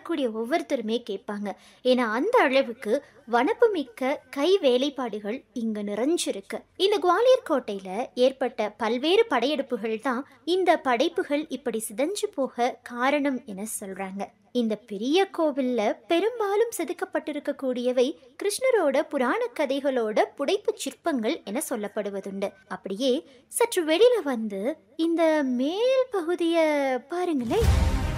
வரக்கூடிய ஒவ்வொருத்தருமே கேட்பாங்க ஏன்னா அந்த அளவுக்கு வனப்பு மிக்க கை வேலைப்பாடுகள் இங்க நிறைஞ்சிருக்கு இந்த குவாலியர் கோட்டையில ஏற்பட்ட பல்வேறு படையெடுப்புகள் தான் இந்த படைப்புகள் இப்படி சிதைஞ்சு போக காரணம் என சொல்றாங்க இந்த பெரிய கோவில்ல பெரும்பாலும் செதுக்கப்பட்டிருக்கக்கூடியவை கிருஷ்ணரோட புராண கதைகளோட புடைப்பு சிற்பங்கள் என சொல்லப்படுவதுண்டு அப்படியே சற்று வெளியில வந்து இந்த மேல் பகுதிய பாருங்களேன்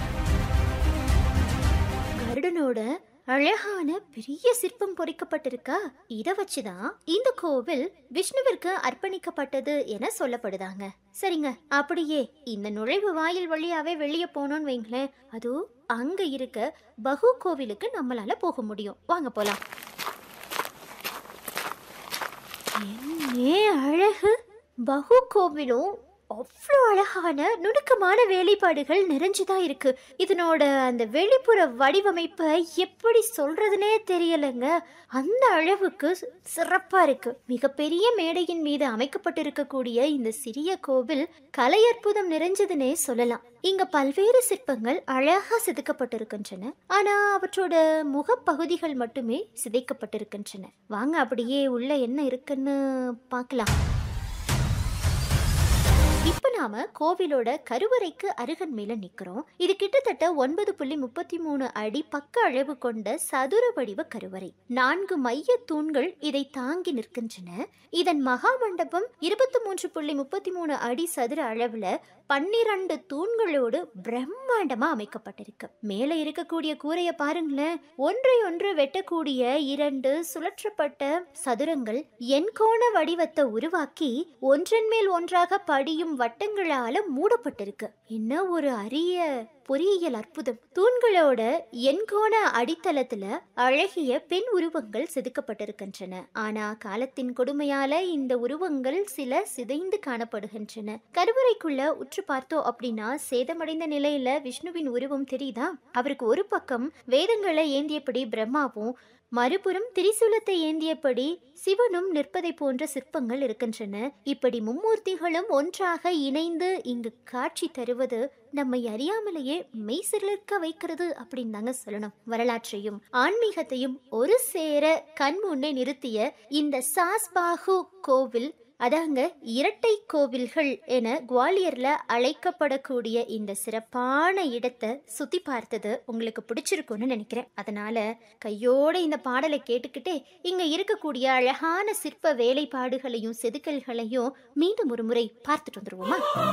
கருடனோட அழகான பெரிய சிற்பம் பொறிக்கப்பட்டிருக்கா இத வச்சுதான் இந்த கோவில் விஷ்ணுவிற்கு அர்ப்பணிக்கப்பட்டது என சொல்லப்படுதாங்க சரிங்க அப்படியே இந்த நுழைவு வாயில் வழியாவே வெளியே போனோம்னு வைங்களேன் அதோ அங்க இருக்க பகு கோவிலுக்கு நம்மளால போக முடியும் வாங்க போலாம் என்னே அழகு பகு கோவிலும் அவ்வளோ அழகான நுணுக்கமான வேலைப்பாடுகள் நிறைஞ்சுதான் இருக்கு இதனோட அந்த வெளிப்புற வடிவமைப்பை எப்படி சொல்றதுனே தெரியலைங்க அந்த அளவுக்கு சிறப்பா இருக்கு மிகப்பெரிய மேடையின் மீது அமைக்கப்பட்டிருக்கக்கூடிய இந்த சிறிய கோவில் கலை அற்புதம் நிறைஞ்சதுன்னே சொல்லலாம் இங்க பல்வேறு சிற்பங்கள் அழகா செதுக்கப்பட்டிருக்கின்றன ஆனா அவற்றோட முகப்பகுதிகள் மட்டுமே சிதைக்கப்பட்டிருக்கின்றன வாங்க அப்படியே உள்ள என்ன இருக்குன்னு பார்க்கலாம் இப்ப நாம கோவிலோட கருவறைக்கு அருகன் மேல நிக்கிறோம் இது கிட்டத்தட்ட ஒன்பது புள்ளி முப்பத்தி மூணு அடி பக்க அளவு கொண்ட சதுர வடிவ கருவறை நான்கு மைய தூண்கள் இதை தாங்கி நிற்கின்றன இதன் மகா மண்டபம் இருபத்தி மூன்று புள்ளி முப்பத்தி மூணு அடி சதுர அளவுல பன்னிரண்டு தூண்களோடு பிரம்மாண்டமா அமைக்கப்பட்டிருக்கு மேலே இருக்கக்கூடிய கூரைய பாருங்களேன் ஒன்றை ஒன்று வெட்டக்கூடிய இரண்டு சுழற்றப்பட்ட சதுரங்கள் எண்கோண வடிவத்தை உருவாக்கி ஒன்றன் மேல் ஒன்றாக படியும் வட்டங்களால மூடப்பட்டிருக்கு என்ன ஒரு அரிய பொறியியல் அற்புதம் தூண்களோட எண்கோண அடித்தளத்துல அழகிய பெண் உருவங்கள் செதுக்கப்பட்டிருக்கின்றன ஆனா காலத்தின் கொடுமையால இந்த உருவங்கள் சில சிதைந்து காணப்படுகின்றன கருவறைக்குள்ள உற்று பார்த்தோம் அப்படின்னா சேதமடைந்த நிலையில விஷ்ணுவின் உருவம் தெரியுதா அவருக்கு ஒரு பக்கம் வேதங்களை ஏந்தியபடி பிரம்மாவும் மறுபுறம் திரிசூலத்தை ஏந்தியபடி சிவனும் நிற்பதை போன்ற சிற்பங்கள் இருக்கின்றன இப்படி மும்மூர்த்திகளும் ஒன்றாக இணைந்து இங்கு காட்சி தருவது நம்மை அறியாமலேயே மெய்சிலிருக்க வைக்கிறது அப்படின்னு தாங்க சொல்லணும் வரலாற்றையும் ஆன்மீகத்தையும் ஒரு சேர கண் முன்னே நிறுத்திய இந்த சாஸ்பாகு கோவில் அதாங்க இரட்டை கோவில்கள் என குவாலியர்ல அழைக்கப்படக்கூடிய இந்த சிறப்பான இடத்தை சுத்தி பார்த்தது உங்களுக்கு பிடிச்சிருக்கும்னு நினைக்கிறேன் அதனால கையோட இந்த பாடலை கேட்டுக்கிட்டே இங்க இருக்கக்கூடிய அழகான சிற்ப வேலைப்பாடுகளையும் செதுக்கல்களையும் மீண்டும் ஒரு முறை பார்த்துட்டு வந்துருவோமா